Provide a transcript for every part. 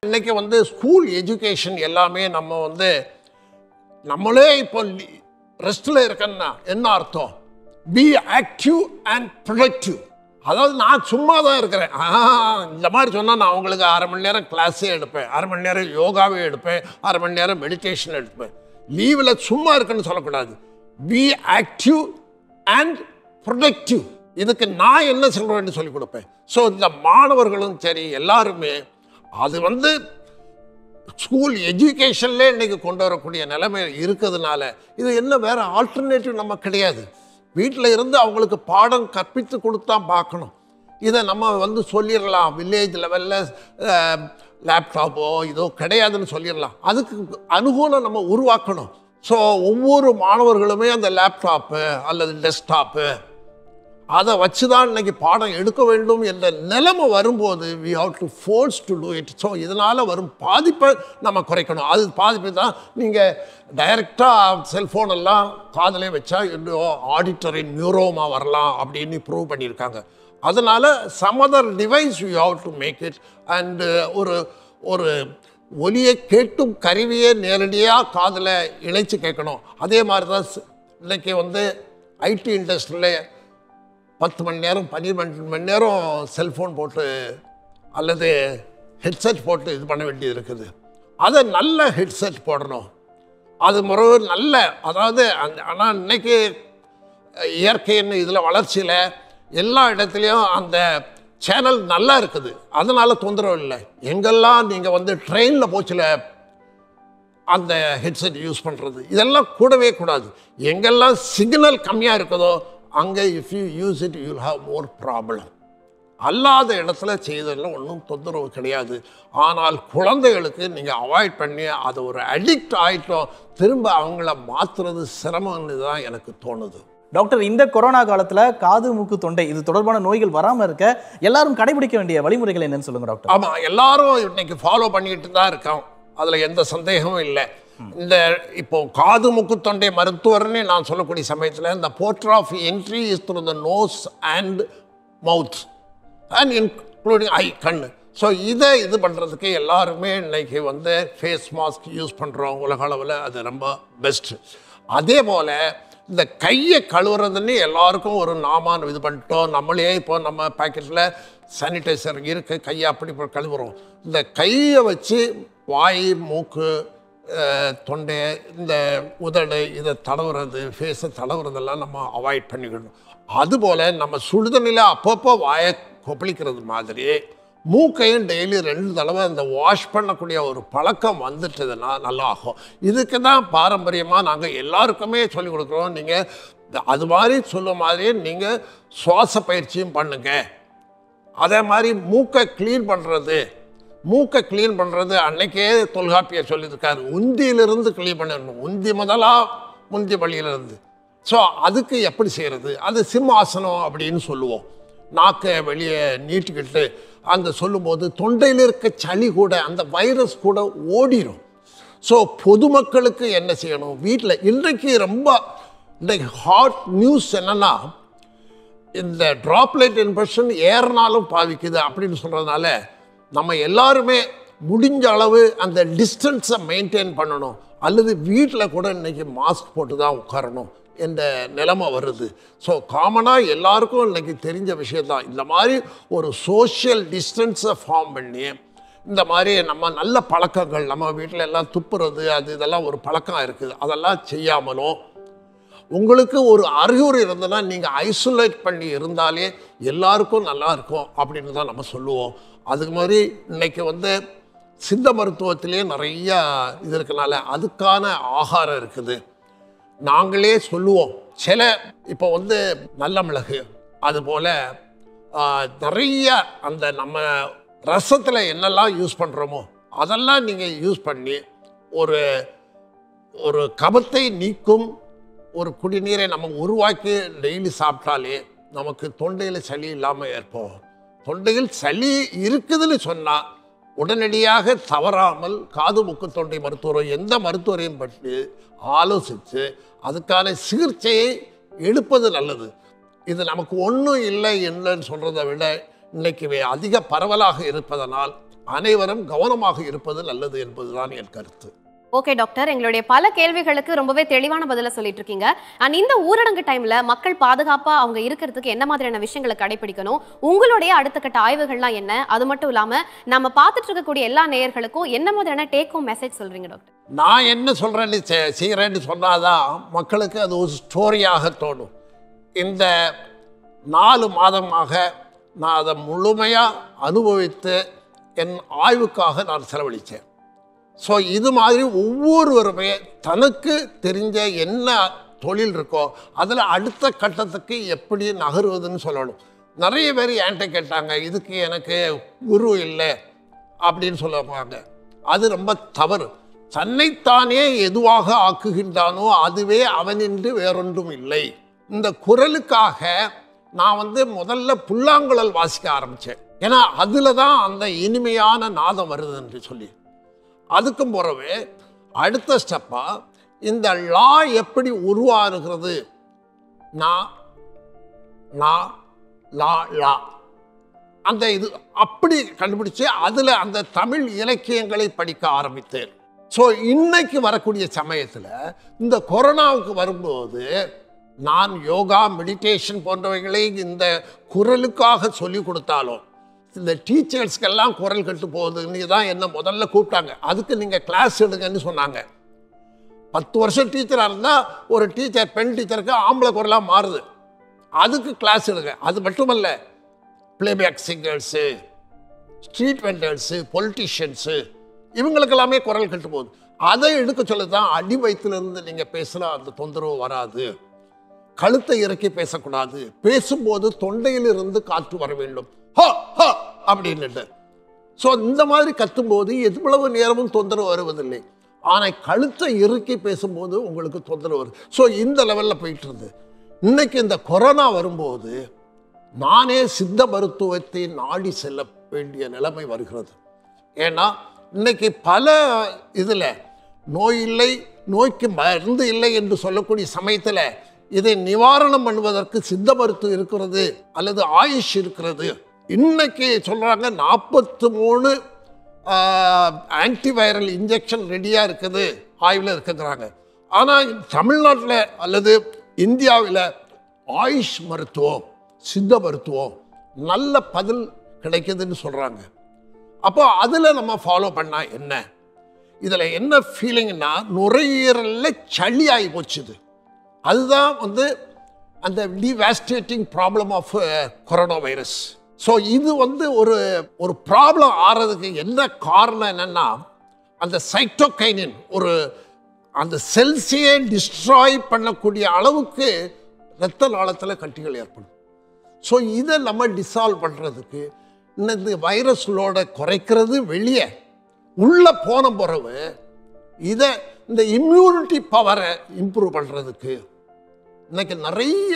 இன்னைக்கு வந்து school education எல்லாமே நம்ம வந்து நம்மளே இப்போ ரெஸ்டில் இருக்கன்னா என்ன அர்த்தம் பி ஆக்டிவ் அண்ட் ப்ரொடக்டிவ் அதாவது நான் சும்மா தான் இருக்கிறேன் ஆ, இந்த மாதிரி சொன்னால் நான் உங்களுக்கு அரை மணி நேரம் கிளாஸே எடுப்பேன் அரை மணி நேரம் யோகாவே எடுப்பேன் அரை மணி நேரம் மெடிடேஷன் எடுப்பேன் லீவில் சும்மா இருக்குன்னு சொல்லக்கூடாது பி ஆக்டிவ் அண்ட் ப்ரொடக்டிவ் இதுக்கு நான் என்ன சொல்கிறேன்னு சொல்லி கொடுப்பேன் ஸோ இந்த மாணவர்களும் சரி எல்லாருமே அது வந்து ஸ்கூல் எஜுகேஷன்லேயே இன்னைக்கு கொண்டு வரக்கூடிய நிலைமை இருக்கிறதுனால இது என்ன வேற ஆல்டர்னேட்டிவ் நம்ம கிடையாது வீட்டில் இருந்து அவங்களுக்கு பாடம் கற்பித்து கொடுத்தா பார்க்கணும் இதை நம்ம வந்து சொல்லிடலாம் வில்லேஜ் லெவலில் லேப்டாப்போ இதோ கிடையாதுன்னு சொல்லிடலாம் அதுக்கு அனுகூலம் நம்ம உருவாக்கணும் ஸோ ஒவ்வொரு மாணவர்களுமே அந்த லேப்டாப்பு அல்லது டெஸ்க்டாப்பு அதை வச்சு தான் இன்னைக்கு பாடம் எடுக்க வேண்டும் என்ற நிலைமை வரும்போது we have to force to do it so இதனால் வரும் பாதிப்பை நம்ம குறைக்கணும் அது பாதிப்பு தான் நீங்கள் டைரெக்டாக செல்ஃபோன் எல்லாம் காதலே வச்சா இன்னும் ஆடிட்டரி நியூரோமா வரலாம் அப்படின்னு ப்ரூவ் பண்ணியிருக்காங்க அதனால் some other device you have to make it and ஒரு ஒரு ஒலியை கேட்டும் கருவியை நேரடியாக காதில் இணைச்சு கேட்கணும் அதே மாதிரி தான் ஸ்- இன்னைக்கு வந்து ஐடி இண்டஸ்ட்ரியில் பத்து மணி நேரம் பன்னிரெண்டு மணி நேரம் செல்ஃபோன் போட்டு அல்லது ஹெட்செட் போட்டு இது பண்ண வேண்டியது இருக்குது அதை நல்ல ஹெட்செட் போடணும் அது முறை நல்ல அதாவது அந்த ஆனால் இன்னைக்கு இயற்கைன்னு இதில் வளர்ச்சியில் எல்லா இடத்துலையும் அந்த சேனல் நல்லா இருக்குது அதனால தொந்தரவு இல்லை எங்கெல்லாம் நீங்கள் வந்து ட்ரெயினில் போச்சுல அந்த ஹெட்செட் யூஸ் பண்ணுறது இதெல்லாம் கூடவே கூடாது எங்கெல்லாம் சிக்னல் கம்மியாக இருக்குதோ அங்கே if you use it you have more problem அல்லாத இடத்துல செய்ததில் ஒன்றும் தொந்தரவு கிடையாது ஆனால் குழந்தைகளுக்கு நீங்கள் அவாய்ட் பண்ணி அதை ஒரு அடிக்ட் ஆகிட்டோம் திரும்ப அவங்கள மாற்றுறது சிரமம்னு தான் எனக்கு தோணுது டாக்டர் இந்த கொரோனா காலத்துல காது மூக்கு தொண்டை இது தொடர்பான நோய்கள் வராம இருக்க எல்லாரும் கடைபிடிக்க வேண்டிய வழிமுறைகள் என்னன்னு சொல்லுங்க டாக்டர் ஆமாம் எல்லாரும் இன்னைக்கு ஃபாலோ பண்ணிட்டு தான் இருக்கோம் அதில் எந்த சந்தேகமும் இல்லை இந்த இப்போ காது மூக்கு தொண்டை மருத்துவர்னு நான் சொல்லக்கூடிய சமயத்தில் இந்த portal of entry is through the nose and mouth and including eye கண் ஸோ இதை இது பண்ணுறதுக்கு எல்லாருமே இன்னைக்கு வந்து ஃபேஸ் மாஸ்க் யூஸ் பண்ணுறோம் உலக அளவில் அது ரொம்ப பெஸ்ட்டு அதே போல் இந்த கையை கழுவுறதுன்னு எல்லாருக்கும் ஒரு நாமான் இது பண்ணிட்டோம் நம்மளே இப்போ நம்ம பாக்கெட்டில் சானிடைசர் இருக்குது கையை அப்படி இப்படி கழுவுறோம் இந்த கையை வச்சு வாய் மூக்கு அஹ், தொண்டை இந்த உதடு இதை தடவுறது ஃபேஸை தடவுறதெல்லாம் நம்ம அவாய்ட் பண்ணிக்கணும் அதுபோல் நம்ம சுடுதண்ணியில் அப்பப்போ வாயை கொப்பளிக்கிறது மாதிரி மூக்கையும் டெய்லி ரெண்டு தடவை இந்த வாஷ் பண்ணக்கூடிய ஒரு பழக்கம் வந்துட்டதுன்னா நல்லா ஆகும் இதுக்கு தான் பாரம்பரியமாக நாங்கள் எல்லாருக்குமே சொல்லிக் கொடுக்குறோம் நீங்கள் அது மாதிரி சொல்ல மாதிரியே நீங்கள் சுவாச பயிற்சியும் பண்ணுங்க அதே மாதிரி மூக்கை க்ளீன் பண்ணுறது மூக்கை க்ளீன் பண்ணுறது அன்னைக்கே தொல்காப்பியர் சொல்லியிருக்காரு உந்தியிலிருந்து க்ளீன் பண்ணணும் உந்தி முதலா முந்தி வழியிலிருந்து ஸோ அதுக்கு எப்படி செய்கிறது அது சிம்மாசனம் அப்படின்னு சொல்லுவோம் நாக்கை வெளியே நீட்டிக்கிட்டு அந்த சொல்லும்போது தொண்டையில் இருக்க சளி கூட அந்த வைரஸ் கூட ஓடிடும் ஸோ பொதுமக்களுக்கு என்ன செய்யணும் வீட்டில் இன்றைக்கு ரொம்ப இன்றைக்கு ஹாட் நியூஸ் என்னன்னா இந்த ட்ராப்லெட் இன்ஃபெக்ஷன் ஏறினாலும் பாதிக்குது அப்படின்னு சொல்கிறதுனால நம்ம எல்லாருமே முடிஞ்ச அளவு அந்த டிஸ்டன்ஸை மெயின்டைன் பண்ணணும் அல்லது வீட்டில் கூட இன்னைக்கு மாஸ்க் போட்டு தான் உட்காரணும் என்ற நிலைமை வருது ஸோ காமனாக எல்லாருக்கும் இன்னைக்கு தெரிஞ்ச விஷயம்தான் இந்த மாதிரி ஒரு சோஷியல் டிஸ்டன்ஸை ஃபார்ம் பண்ணி இந்த மாதிரி நம்ம நல்ல பழக்கங்கள் நம்ம வீட்டில் எல்லாம் துப்புறது அது இதெல்லாம் ஒரு பழக்கம் இருக்குது அதெல்லாம் செய்யாமலும் உங்களுக்கு ஒரு அறிகுறி இருந்ததுன்னா நீங்கள் ஐசோலேட் பண்ணி இருந்தாலே எல்லாருக்கும் நல்லா இருக்கும் அப்படின்னு தான் நம்ம சொல்லுவோம் அதுக்கு மாதிரி இன்னைக்கு வந்து சித்த மருத்துவத்திலே நிறைய இது இருக்கனால அதுக்கான ஆகாரம் இருக்குது நாங்களே சொல்லுவோம் சில இப்போ வந்து நல்ல மிளகு அதுபோல் நிறைய அந்த நம்ம ரசத்தில் என்னெல்லாம் யூஸ் பண்ணுறோமோ அதெல்லாம் நீங்கள் யூஸ் பண்ணி ஒரு ஒரு கபத்தை நீக்கும் ஒரு குடிநீரை நம்ம உருவாக்கி டெய்லி சாப்பிட்டாலே நமக்கு தொண்டையில் சளி இல்லாமல் ஏற்போம் தொண்டையில் சளி இருக்குதுன்னு சொன்னால் உடனடியாக தவறாமல் காது மூக்கு தொண்டை மருத்துவரை எந்த மருத்துவரையும் பற்றி ஆலோசித்து அதுக்கான சிகிச்சையை எடுப்பது நல்லது இது நமக்கு ஒன்றும் இல்லை இல்லைன்னு சொல்கிறத விட இன்னைக்கு வே- அதிக பரவலாக இருப்பதனால் அனைவரும் கவனமாக இருப்பது நல்லது என்பதுதான் என் கருத்து ஓகே டாக்டர் எங்களுடைய பல கேள்விகளுக்கு ரொம்பவே தெளிவான பதில சொல்லிட்டு இருக்கீங்க அண்ட் இந்த ஊரடங்கு டைம்ல மக்கள் பாதுகாப்பா அவங்க இருக்கிறதுக்கு என்ன மாதிரியான விஷயங்களை கடைபிடிக்கணும் உங்களுடைய அடுத்த கட்ட ஆய்வுகள்லாம் என்ன அது மட்டும் இல்லாம நம்ம பார்த்துட்டு இருக்கக்கூடிய எல்லா நேயர்களுக்கும் என்ன மாதிரியான டேக் ஹோம் மெசேஜ் சொல்றீங்க டாக்டர் நான் என்ன சொல்கிறேன்னு செய்கிறேன்னு சொன்னாதான் மக்களுக்கு அது ஒரு ஸ்டோரியாக தோணும் இந்த நாலு மாதமாக நான் அதை முழுமையாக அனுபவித்து என் ஆய்வுக்காக நான் செலவழித்தேன் ஸோ இது மாதிரி ஒவ்வொருவருமே தனக்கு தெரிஞ்ச என்ன தொழில் இருக்கோ அதில் அடுத்த கட்டத்துக்கு எப்படி நகருவதுன்னு சொல்லணும் நிறைய பேர் என்கிட்ட கேட்டாங்க இதுக்கு எனக்கு குரு இல்லை அப்படின்னு சொல்லுவாங்க அது ரொம்ப தவறு தன்னைத்தானே எதுவாக ஆக்குகின்றானோ அதுவே அவனின்று வேறொன்றும் இல்லை இந்த குரலுக்காக நான் வந்து முதல்ல புல்லாங்குழல் வாசிக்க ஆரம்பித்தேன் ஏன்னா அதில் தான் அந்த இனிமையான நாதம் வருது என்று சொல்லி அதுக்கும் பிறகு அடுத்த ஸ்டெப்பாக இந்த லா எப்படி உருவாகுகிறது நான் நான் லா லா அந்த இது அப்படி கண்டுபிடிச்சு அதில் அந்த தமிழ் இலக்கியங்களை படிக்க ஆரம்பித்தேன் ஸோ இன்னைக்கு வரக்கூடிய சமயத்தில் இந்த கொரோனாவுக்கு வரும்போது நான் யோகா மெடிடேஷன் போன்றவைகளை இந்த குரலுக்காக சொல்லி கொடுத்தாலும் இந்த டீச்சர்ஸ்க்கெல்லாம் குரல் கட்டு போகுதுன்னு தான் என்ன முதல்ல கூப்பிட்டாங்க அதுக்கு நீங்கள் கிளாஸ் எடுங்கன்னு சொன்னாங்க பத்து வருஷம் டீச்சராக இருந்தால் ஒரு டீச்சர் பெண் டீச்சருக்கு ஆம்பளை குரலாக மாறுது அதுக்கு கிளாஸ் எடுங்க அது மட்டுமல்ல playback singers street vendors politicians இவங்களுக்கெல்லாமே குரல் கட்டு போகுது அதை எடுக்க சொல்லி தான் அடி வயிற்றுலேருந்து நீங்கள் பேசினா அந்த தொந்தரவு வராது கழுத்தை இறக்கி பேசக்கூடாது பேசும்போது தொண்டையிலிருந்து காற்று வர வேண்டும் ஹ ஹ அப்படின்னுட்டு ஸோ இந்த மாதிரி கத்தும்போது எவ்வளவு நேரமும் தொந்தரவு வருவதில்லை ஆனால் கழுத்தை இறுக்கி பேசும்போது உங்களுக்கு தொந்தரவு வரும் ஸோ இந்த லெவலில் போயிட்டு இருந்து இன்னைக்கு இந்த கொரோனா வரும்போது நானே சித்த மருத்துவத்தை நாடி செல்ல வேண்டிய நிலைமை வருகிறது ஏன்னா இன்னைக்கு பல இதில் நோய் இல்லை நோய்க்கு மருந்து இல்லை என்று சொல்லக்கூடிய சமயத்தில் இதை நிவாரணம் பண்ணுவதற்கு சித்த மருத்துவம் இருக்கிறது அல்லது ஆயுஷ் இருக்கிறது இன்னைக்கு சொல்கிறாங்க நாற்பத்து மூணு ஆன்டிவைரல் இன்ஜெக்ஷன் ரெடியாக இருக்குது ஆய்வில் இருக்குங்கிறாங்க ஆனால் தமிழ்நாட்டில் அல்லது இந்தியாவில் ஆயுஷ் மருத்துவம் சித்த மருத்துவம் நல்ல பதில் கிடைக்குதுன்னு சொல்கிறாங்க அப்போ அதில் நம்ம ஃபாலோ பண்ணால் என்ன இதில் என்ன ஃபீலிங்னா நுரையீரலில் சளி ஆகி போச்சுது அதுதான் வந்து அந்த devastating problem of corona virus so இது வந்து ஒரு ஒரு ப்ராப்ளம் ஆறதுக்கு என்ன காரணம் என்னன்னா அந்த சைட்டோகைனின் ஒரு அந்த செல்ஸையே டிஸ்ட்ராய் பண்ணக்கூடிய அளவுக்கு இரத்த நாளத்தில் கட்டிகள் ஏற்படும் ஸோ இதை நம்ம டிசால்வ் பண்ணுறதுக்கு இந்த வைரஸ் லோடை குறைக்கிறது வெளியே உள்ளே போன பிறகு இதை இந்த இம்யூனிட்டி பவரை இம்ப்ரூவ் பண்ணுறதுக்கு இன்னைக்கு நிறைய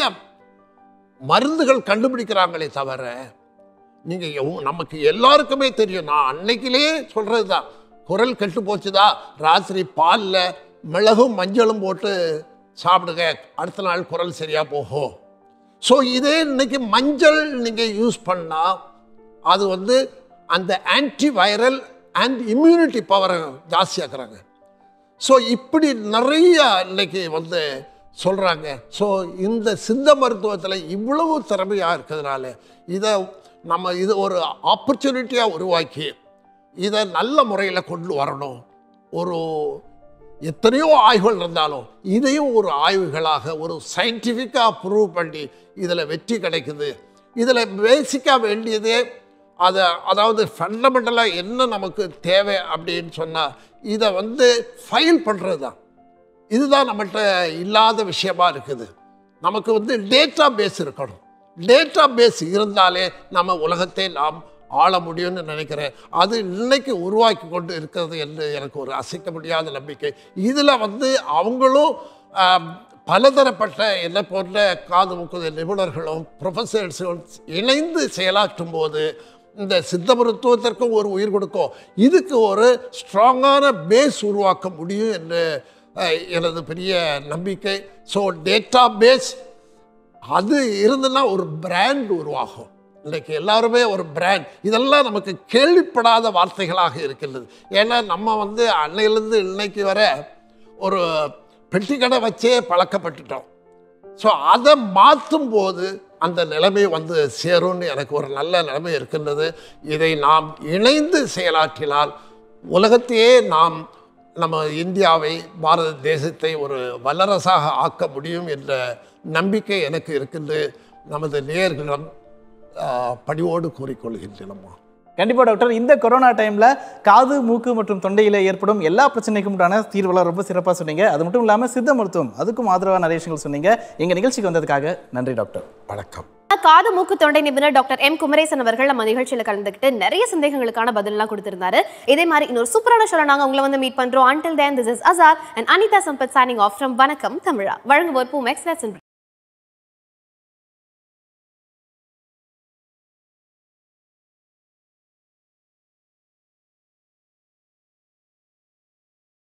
மருந்துகள் கண்டுபிடிக்கிறாங்களே தவிர நீங்கள் நமக்கு எல்லாருக்குமே தெரியும் நான் அன்னைக்கிலே சொல்கிறது தான் குரல் கெட்டு போச்சுதா ராத்திரி பாலில் மிளகும் மஞ்சளும் போட்டு சாப்பிடுங்க அடுத்த நாள் குரல் சரியாக போகும் ஸோ இதே இன்னைக்கு மஞ்சள் நீங்கள் யூஸ் பண்ணால் அது வந்து அந்த ஆன்டி வைரல் அண்ட் இம்யூனிட்டி பவரை ஜாஸ்தியாக்குறாங்க ஸோ இப்படி நிறைய இன்னைக்கு வந்து சொல்கிறாங்க ஸோ இந்த சித்த மருத்துவத்தில் இவ்வளவு திறமையாக இருக்கிறதுனால இதை நம்ம இது ஒரு ஆப்பர்ச்சுனிட்டியாக உருவாக்கி இதை நல்ல முறையில் கொண்டு வரணும் ஒரு எத்தனையோ ஆய்வுகள் இருந்தாலும் இதையும் ஒரு ஆய்வுகளாக ஒரு சயின்டிஃபிக்காக ப்ரூவ் பண்ணி இதில் வெற்றி கிடைக்குது இதில் பேசிக்காக வேண்டியதே அதை அதாவது ஃபண்டமெண்டலாக என்ன நமக்கு தேவை அப்படின்னு சொன்னால் இதை வந்து ஃபைல் பண்ணுறது தான் இதுதான் நம்மகிட்ட இல்லாத விஷயமா இருக்குது நமக்கு வந்து டேட்டா பேஸ் இருக்கணும் டேட்டா பேஸ் இருந்தாலே நம்ம உலகத்தை நாம் ஆள முடியும்னு நினைக்கிறேன் அது இன்னைக்கு உருவாக்கி கொண்டு இருக்கிறது என்று எனக்கு ஒரு அசைக்க முடியாத நம்பிக்கை இதில் வந்து அவங்களும் ஆம், பலதரப்பட்ட என்ன போன்ற காது மூக்குது நிபுணர்களும் ப்ரொஃபஸர்ஸும் இணைந்து செயலாற்றும் போது இந்த சித்த மருத்துவத்திற்கும் ஒரு உயிர் கொடுக்கும் இதுக்கு ஒரு ஸ்ட்ராங்கான பேஸ் உருவாக்க முடியும் என்று அஹ், எனது பெரிய நம்பிக்கை ஸோ டேட்டா பேஸ் அது இருந்துன்னா ஒரு பிராண்ட் உருவாகும் இன்றைக்கு எல்லாருமே ஒரு பிராண்ட் இதெல்லாம் நமக்கு கேள்விப்படாத வார்த்தைகளாக இருக்கின்றது ஏன்னா நம்ம வந்து அன்னையிலேருந்து இன்னைக்கு வர ஒரு பெட்டி கடை வச்சே பழக்கப்பட்டுட்டோம் ஸோ அதை மாற்றும் போது அந்த நிலைமை வந்து சேரும்னு எனக்கு ஒரு நல்ல நிலைமை இருக்கின்றது இதை நாம் இணைந்து செயலாற்றினால் உலகத்தையே நாம் நம்ம இந்தியாவை பாரத தேசத்தை ஒரு வல்லரசாக ஆக்க முடியும் என்ற நம்பிக்கை எனக்கு இருக்கின்றது நமது நேயர்களிடம் ஆஹ், பணிவோடு கூறிக்கொள்கின்றனம்மா கண்டிப்பா டாக்டர் இந்த கொரோனா டைம்ல காது மூக்கு மற்றும் தொண்டையில ஏற்படும் எல்லா பிரச்சனைக்கும் உண்டான தீர்வுலாம் ரொம்ப சிறப்பா சொன்னீங்க அது மட்டும் இல்லாம சித்த மருத்துவம் அதுக்கும் ஆதரவா நிறைய விஷயங்கள் சொன்னீங்க எங்க நிகழ்ச்சிக்கு வந்ததுக்காக நன்றி டாக்டர் வணக்கம் காது மூக்கு தொண்டை நிபுணர் டாக்டர் எம் குமரேசன் அவர்கள் நம்ம நிகழ்ச்சியில கலந்துக்கிட்டு நிறைய சந்தேகங்களுக்கான பதிலெல்லாம் கொடுத்திருந்தாரு இதே மாதிரி இன்னொரு சூப்பரான ஷோல நாங்க உங்களை வந்து மீட் பண்றோம் until then this is Azhar and Anitha Sampath signing off from Vanakkam தமிழா வழங்குவோர் பூ மேக்ஸ்